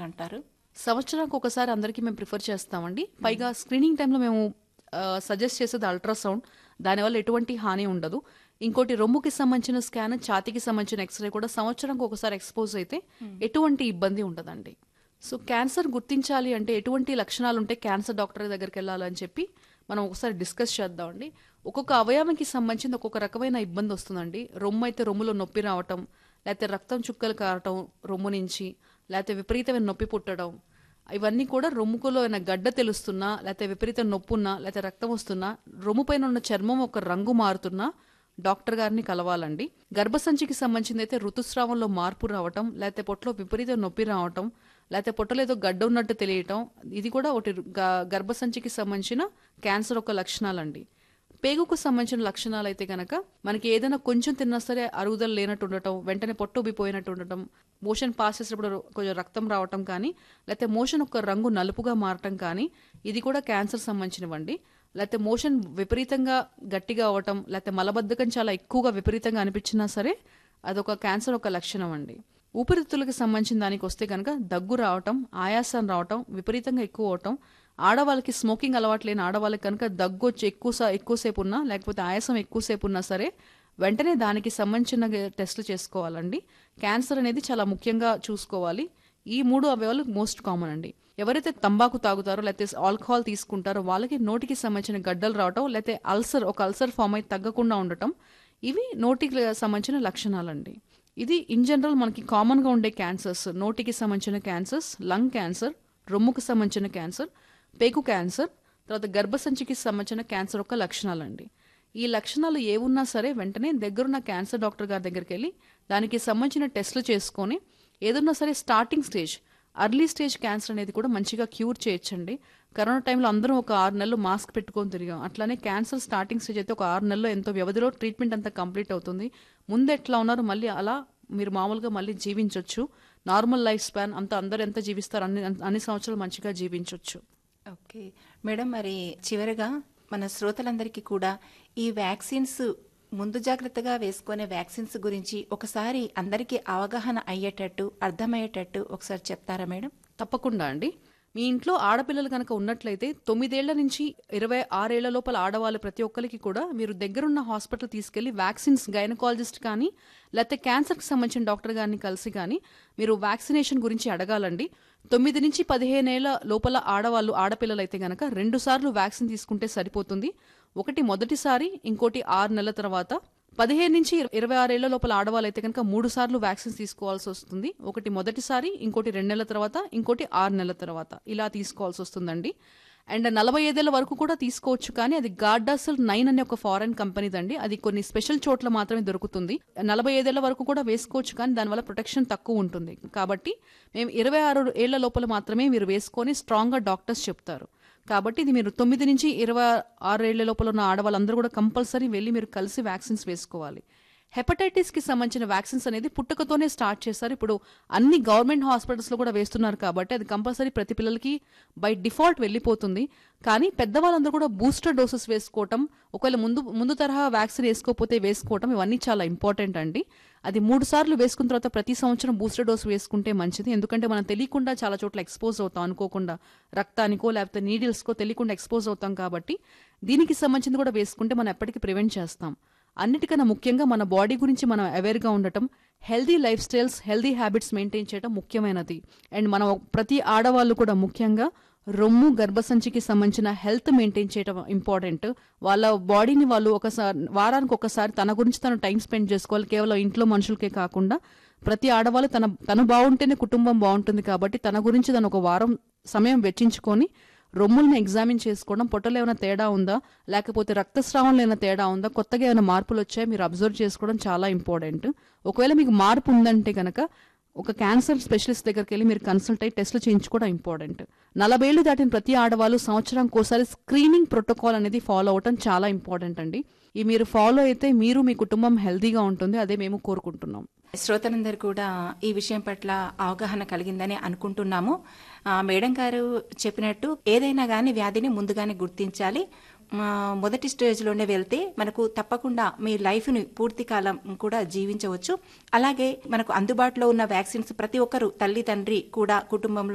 చేయాలంటారు సంవత్సరానికి ఒకసారి అందరికీ మేము ప్రిఫర్ చేస్తామండి పైగా స్క్రీనింగ్ టైంలో మేము సజెస్ట్ చేసేది అల్ట్రాసౌండ్ దానివల్ల ఎటువంటి హాని ఉండదు ఇంకోటి రొమ్ముకి సంబంధించిన స్కాన్ ఛాతీకి సంబంధించిన ఎక్స్రే కూడా సంవత్సరానికి ఒకసారి ఎక్స్పోజ్ అయితే ఎటువంటి ఇబ్బంది ఉండదండి సో క్యాన్సర్ గుర్తించాలి అంటే ఎటువంటి లక్షణాలు ఉంటే క్యాన్సర్ డాక్టర్ దగ్గరికి వెళ్ళాలని చెప్పి మనం ఒకసారి డిస్కస్ చేద్దామండి ఒక్కొక్క అవయవానికి సంబంధించి ఒక్కొక్క రకమైన ఇబ్బంది వస్తుందండి రొమ్ము అయితే రొమ్ములో నొప్పి రావటం లేకపోతే రక్తం చుక్కలు కారటం రొమ్ము నుంచి లేకపోతే విపరీతమైన నొప్పి పుట్టడం ఇవన్నీ కూడా రొమ్ముకులో ఏమైనా గడ్డ తెలుస్తున్నా లేకపోతే విపరీత నొప్పి ఉన్నా లేకపోతే రక్తం వస్తున్నా రొమ్ము పైన ఉన్న చర్మం ఒక రంగు మారుతున్నా డాక్టర్ గారిని కలవాలండి గర్భసంచికి సంబంధించింది అయితే ఋతుస్రావంలో మార్పు రావటం లేకపోతే పొట్టలో విపరీత నొప్పి రావటం లేకపోతే పొట్టలో ఏదో గడ్డ ఉన్నట్టు తెలియటం ఇది కూడా ఒకటి గ- గర్భసంచికి సంబంధించిన క్యాన్సర్ ఒక లక్షణాలండి పేగుకు సంబంధించిన లక్షణాలు అయితే గనక మనకి ఏదైనా కొంచెం తిన్నా సరే అరుగుదల లేనట్టు ఉండటం వెంటనే పొట్టు ఉబ్బిపోయినట్టు ఉండటం మోషన్ పాస్ చేసేటప్పుడు కొంచెం రక్తం రావటం కానీ లేకపోతే మోషన్ ఒక రంగు నలుపుగా మారటం కానీ ఇది కూడా క్యాన్సర్ సంబంధించినవండి లేకపోతే మోషన్ విపరీతంగా గట్టిగా అవ్వటం లేకపోతే మలబద్ధకం చాలా ఎక్కువగా విపరీతంగా అనిపించినా సరే అదొక క్యాన్సర్ ఒక లక్షణం అండి ఊపిరితిత్తులకు సంబంధించిన దానికి వస్తే కనుక దగ్గు రావటం ఆయాసం రావటం విపరీతంగా ఎక్కువ అవటం ఆడవాళ్ళకి స్మోకింగ్ అలవాటు లేని ఆడవాళ్ళకి కనుక దగ్గు వచ్చి ఎక్కువ సా- ఎక్కువసేపు ఉన్నా లేకపోతే ఆయాసం ఎక్కువసేపు ఉన్నా సరే వెంటనే దానికి సంబంధించిన టెస్టులు చేసుకోవాలండి క్యాన్సర్ అనేది చాలా ముఖ్యంగా చూసుకోవాలి ఈ మూడు అవయవాలు మోస్ట్ కామన్ అండి ఎవరైతే తంబాకు తాగుతారో లేకపోతే ఆల్కహాల్ తీసుకుంటారో వాళ్ళకి నోటికి సంబంధించిన గడ్డలు రావటం లేకపోతే అల్సర్ ఒక అల్సర్ ఫామ్ అయి తగ్గకుండా ఉండటం ఇవి నోటికి సంబంధించిన లక్షణాలండి ఇది ఇన్ జనరల్ మనకి కామన్గా ఉండే క్యాన్సర్స్ నోటికి సంబంధించిన క్యాన్సర్స్ లంగ్ క్యాన్సర్ రొమ్ముకు సంబంధించిన క్యాన్సర్ పేగు క్యాన్సర్ తర్వాత గర్భసంచికి సంబంధించిన క్యాన్సర్ యొక్క లక్షణాలండి ఈ లక్షణాలు ఏ ఉన్నా సరే వెంటనే దగ్గరున్న క్యాన్సర్ డాక్టర్ గారి దగ్గరికి వెళ్ళి దానికి సంబంధించిన టెస్టులు చేసుకొని ఏదన్నా సరే starting stage early stage cancer అనేది కూడా మంచిగా క్యూర్ చేయొచ్చండి కరోనా టైంలో అందరం ఒక ఆరు నెలలు మాస్క్ పెట్టుకొని తిరిగాం అట్లానే క్యాన్సర్ స్టార్టింగ్ స్టేజ్ అయితే ఒక ఆరు నెలల్లో ఎంతో వ్యవధిలో ట్రీట్మెంట్ అంతా కంప్లీట్ అవుతుంది ముందు ఎట్లా ఉన్నారో మళ్ళీ అలా మీరు మామూలుగా మళ్ళీ జీవించవచ్చు నార్మల్ లైఫ్ స్పాన్ అంత అందరు ఎంత జీవిస్తారు అన్ని అన్ని సంవత్సరాలు మంచిగా జీవించవచ్చు ఓకే మేడం మరి చివరగా మన శ్రోతలందరికీ కూడా ఈ వ్యాక్సిన్స్ ముందు జాగ్రత్తగా వేసుకునే వ్యాక్సిన్స్ గురించి ఒకసారి అందరికీ అవగాహన అయ్యేటట్టు అర్థమయ్యేటట్టు ఒకసారి చెప్తారా మేడం తప్పకుండా అండి మీ ఇంట్లో ఆడపిల్లలు కనుక ఉన్నట్లయితే తొమ్మిదేళ్ల నుంచి ఇరవై ఆరేళ్ల లోపల ఆడవాళ్ళు ప్రతి ఒక్కరికి కూడా మీరు దగ్గరున్న హాస్పిటల్ తీసుకెళ్లి వ్యాక్సిన్స్ గైనకాలజిస్ట్ కానీ లేకపోతే క్యాన్సర్కి సంబంధించిన డాక్టర్ గారిని కలిసి కానీ మీరు వ్యాక్సినేషన్ గురించి అడగాలండి తొమ్మిది నుంచి పదిహేనేళ్ల లోపల ఆడవాళ్ళు ఆడపిల్లలు అయితే గనక రెండు సార్లు వ్యాక్సిన్ తీసుకుంటే సరిపోతుంది ఒకటి మొదటిసారి ఇంకోటి ఆరు నెలల తర్వాత పదిహేను నుంచి ఇరవై ఆరేళ్ల లోపల ఆడవాళ్ళు అయితే కనుక మూడు సార్లు వ్యాక్సిన్స్ తీసుకోవాల్సి వస్తుంది ఒకటి మొదటిసారి ఇంకోటి రెండు నెలల తర్వాత ఇంకోటి ఆరు నెలల తర్వాత ఇలా తీసుకోవాల్సి వస్తుందండి అండ్ నలభై ఐదేళ్ల వరకు కూడా తీసుకోవచ్చు కానీ అది గార్డాసల్ నైన్ అనే ఒక ఫారెన్ కంపెనీదండి అది కొన్ని స్పెషల్ చోట్ల మాత్రమే దొరుకుతుంది నలభై ఐదేళ్ల వరకు కూడా వేసుకోవచ్చు కానీ దానివల్ల ప్రొటెక్షన్ తక్కువ ఉంటుంది కాబట్టి మేము ఇరవై ఆరు ఏళ్ల లోపల మాత్రమే మీరు వేసుకొని స్ట్రాంగ్గా డాక్టర్స్ చెప్తారు కాబట్టి ఇది మీరు తొమ్మిది నుంచి ఇరవై ఆరు ఏళ్ల లోపల ఉన్న ఆడవాళ్ళందరూ కూడా కంపల్సరీ వెళ్ళి మీరు కలిసి వ్యాక్సిన్స్ వేసుకోవాలి హెపటైటిస్ కి సంబంధించిన వ్యాక్సిన్స్ అనేది పుట్టుకతోనే స్టార్ట్ చేస్తారు ఇప్పుడు అన్ని గవర్నమెంట్ హాస్పిటల్స్ లో కూడా వేస్తున్నారు కాబట్టి అది కంపల్సరీ ప్రతి పిల్లలకి బై డిఫాల్ట్ వెళ్ళిపోతుంది కానీ పెద్దవాళ్ళందరూ కూడా బూస్టర్ డోసెస్ వేసుకోవటం ఒకవేళ ముందు ముందు తరహా వ్యాక్సిన్ వేసుకోకపోతే వేసుకోవటం ఇవన్నీ చాలా ఇంపార్టెంట్ అండి అది మూడు సార్లు వేసుకున్న తర్వాత ప్రతి సంవత్సరం బూస్టర్ డోస్ వేసుకుంటే మంచిది ఎందుకంటే మనం తెలియకుండా చాలా చోట్ల ఎక్స్పోజ్ అవుతాం అనుకోకుండా రక్తానికో లేకపోతే నీడిల్స్కో తెలియకుండా ఎక్స్పోజ్ అవుతాం కాబట్టి దీనికి సంబంధించింది కూడా వేసుకుంటే మనం ఎప్పటికీ ప్రివెంట్ చేస్తాం అన్నిటికన్నా ముఖ్యంగా మన బాడీ గురించి మనం అవేర్గా ఉండటం healthy lifestyles healthy habits maintain చేయడం ముఖ్యమైనది అండ్ మనం ప్రతి ఆడవాళ్ళు కూడా ముఖ్యంగా రొమ్ము గర్భసంచికి సంబంధించిన హెల్త్ మెయింటైన్ చేయడం ఇంపార్టెంట్ వాళ్ళ బాడీని వాళ్ళు ఒకసారి వారానికి ఒకసారి తన గురించి తను టైం స్పెండ్ చేసుకోవాలి కేవలం ఇంట్లో మనుషులకే కాకుండా ప్రతి ఆడవాళ్ళు తన తను బాగుంటేనే కుటుంబం బాగుంటుంది కాబట్టి తన గురించి తను ఒక వారం సమయం వెచ్చించుకొని రొమ్ముల్ని ఎగ్జామిన్ చేసుకోవడం పొట్టలో ఏమైనా తేడా ఉందా లేకపోతే రక్తస్రావంలో ఏమైనా తేడా ఉందా కొత్తగా ఏమైనా మార్పులు వచ్చాయో మీరు అబ్జర్వ్ చేసుకోవడం చాలా ఇంపార్టెంట్ ఒకవేళ మీకు మార్పు ఉందంటే కనుక ఒక క్యాన్సర్ స్పెషలిస్ట్ దగ్గరికి వెళ్ళి మీరు కన్సల్ట్ అయ్యి టెస్టులు చేయించుకోవడం ఇంపార్టెంట్ నలభై ఏళ్ళు దాటిన ప్రతి ఆడవాళ్ళు సంవత్సరానికి ఒకసారి స్క్రీనింగ్ ప్రోటోకాల్ అనేది ఫాలో అవటం చాలా ఇంపార్టెంట్ అండి ఈ మీరు ఫాలో అయితే మీరు మీ కుటుంబం హెల్తీగా ఉంటుంది అదే మేము కోరుకుంటున్నాం శ్రోతలందరూ కూడా ఈ విషయం పట్ల అవగాహన కలిగిందని అనుకుంటున్నాము ఆ, మేడం గారు చెప్పినట్టు ఏదైనా కానీ వ్యాధిని ముందుగానే గుర్తించాలి ఆ, మొదటి స్టేజ్లోనే వెళ్తే మనకు తప్పకుండా మీ లైఫ్ని పూర్తి కాలం కూడా జీవించవచ్చు అలాగే మనకు అందుబాటులో ఉన్న వ్యాక్సిన్స్ ప్రతి ఒక్కరు తల్లి తండ్రి కూడా కుటుంబంలో